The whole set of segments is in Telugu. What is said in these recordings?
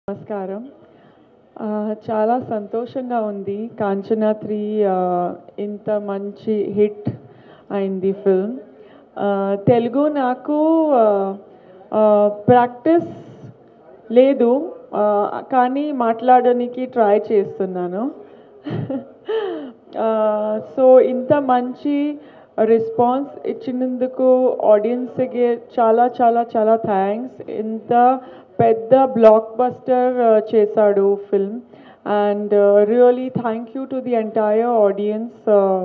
నమస్కారం ఆ, చాలా సంతోషంగా ఉంది కాంచనా త్రీ ఆ, ఇంత మంచి హిట్ అయింది ఫిల్మ్ ఆ, తెలుగు నాకు ప్రాక్టీస్ లేదు ఆ, కానీ మాట్లాడడానికి ట్రై చేస్తున్నాను సో ఇంత మంచి రెస్పాన్స్ ఇచ్చినందుకు ఆడియన్స్కి చాలా చాలా చాలా థ్యాంక్స్ ఇంత పెద్ద బ్లాక్ బస్టర్ చేశాడు film and really thank you to the entire audience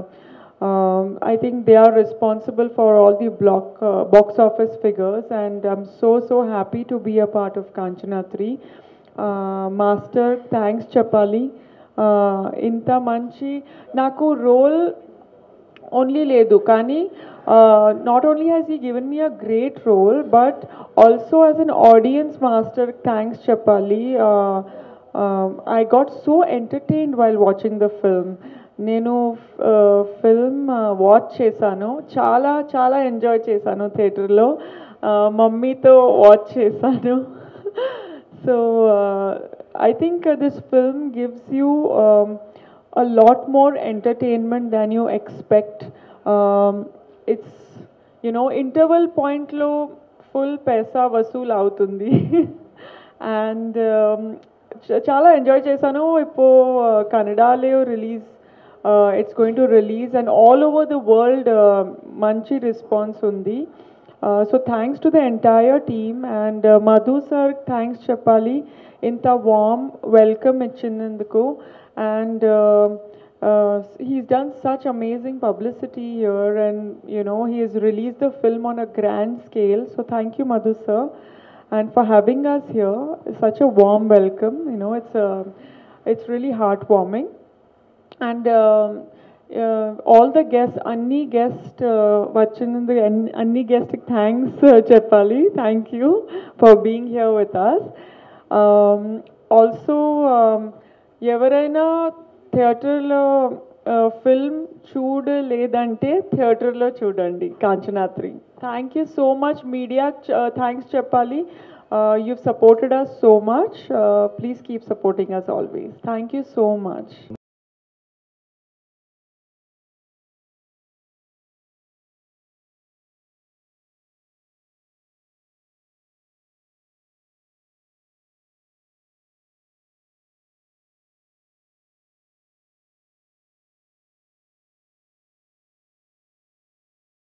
I think they are responsible for all the block uh, box office figures, and I'm so so happy to be a part of Kanchana 3. Uh, Master, thanks Chapali. Uh, ఇంత మంచి నాకు రోల్ ఓన్లీ లేదు కానీ not only has he given me a great role but also as an audience master thanks చెప్పాలి I got so entertained while watching the film నేను ఫిల్మ్ వాచ్ చేశాను చాలా చాలా ఎంజాయ్ చేశాను థియేటర్లో మమ్మీతో వాచ్ చేశాను so I think this film gives you a lot more entertainment than you expect. Um, it's, you know, interval point లో ఫుల్ పైసా వసూల్ అవుతుంది అండ్ చాలా ఎంజాయ్ చేశాను ఇప్పుడు కన్నడలో release it's going to release and all over the world మంచి రెస్పాన్స్ ఉంది so thanks to the entire team and Madhu sir thanks చెప్పాలి ఇంత వామ్ వెల్కమ్ ఇచ్చినందుకు and uh, uh, he's done such amazing publicity here and you know he has released the film on a grand scale so thank you madhu sir and for having us here such a warm welcome you know it's uh, it's really heartwarming and um, uh, all the guests అన్ని గెస్ట్ వచ్చినందుకు అన్ని గెస్ట్ థ్యాంక్స్ చెప్పాలి thank you for being here with us also ఎవరైనా థియేటర్లో ఫిల్మ్ చూడలేదంటే థియేటర్లో చూడండి కాంచనాత్రి thank you so much media thanks చెప్పాలి you've supported us so much. Uh, please keep supporting us always. Thank you so much.